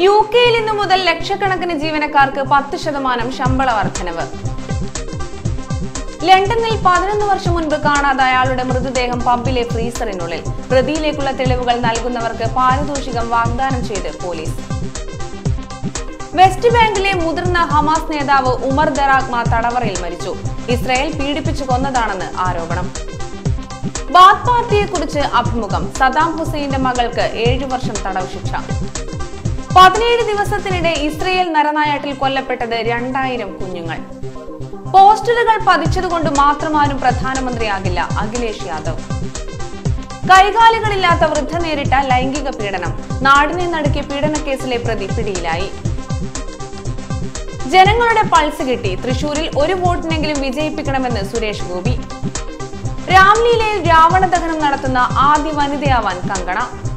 U കെയിൽ ഇന്നു മുതൽ ലക്ഷക്കണക്കിന് ജീവനക്കാർക്ക് പത്ത് ശതമാനം ശമ്പള വർധനവ് ലണ്ടനിൽ പതിനൊന്ന് വർഷം മുൻപ് കാണാതായ ആളുടെ മൃതദേഹം പബ്ബിലെ ഫ്രീസറിനുള്ളിൽ പ്രതിയിലേക്കുള്ള തെളിവുകൾ നൽകുന്നവർക്ക് പാരിതോഷികം വാഗ്ദാനം ചെയ്ത് പോലീസ് വെസ്റ്റ് ബാങ്കിലെ മുതിർന്ന ഹമാസ് നേതാവ് ഉമർ ദറാഗ്മ തടവറയിൽ മരിച്ചു ഇസ്രായേൽ പീഡിപ്പിച്ചു കൊന്നതാണെന്ന് ആരോപണം ബാത്ത് പാർട്ടിയെ കുറിച്ച് അഭിമുഖം സദാം ഹുസൈന്റെ മകൾക്ക് ഏഴു വർഷം തടവ് ശിക്ഷ പതിനേഴ് ദിവസത്തിനിടെ ഇസ്രയേൽ നരനായാട്ടിൽ കൊല്ലപ്പെട്ടത് രണ്ടായിരം കുഞ്ഞുങ്ങൾ പോസ്റ്ററുകൾ പതിച്ചതുകൊണ്ട് മാത്രം ആരും പ്രധാനമന്ത്രിയാകില്ല അഖിലേഷ് യാദവ് കൈകാലുകളില്ലാത്ത വൃദ്ധ നേരിട്ട ലൈംഗിക പീഡനം നാടിനെ നടുക്കിയ പീഡനക്കേസിലെ പ്രതി പിടിയിലായി ജനങ്ങളുടെ പൾസ് കിട്ടി തൃശൂരിൽ ഒരു വോട്ടിനെങ്കിലും വിജയിപ്പിക്കണമെന്ന് സുരേഷ് ഗോപി രാംലീലയിൽ രാവണ ദഹനം നടത്തുന്ന ആദ്യ വനിതയാവാൻ കങ്കണ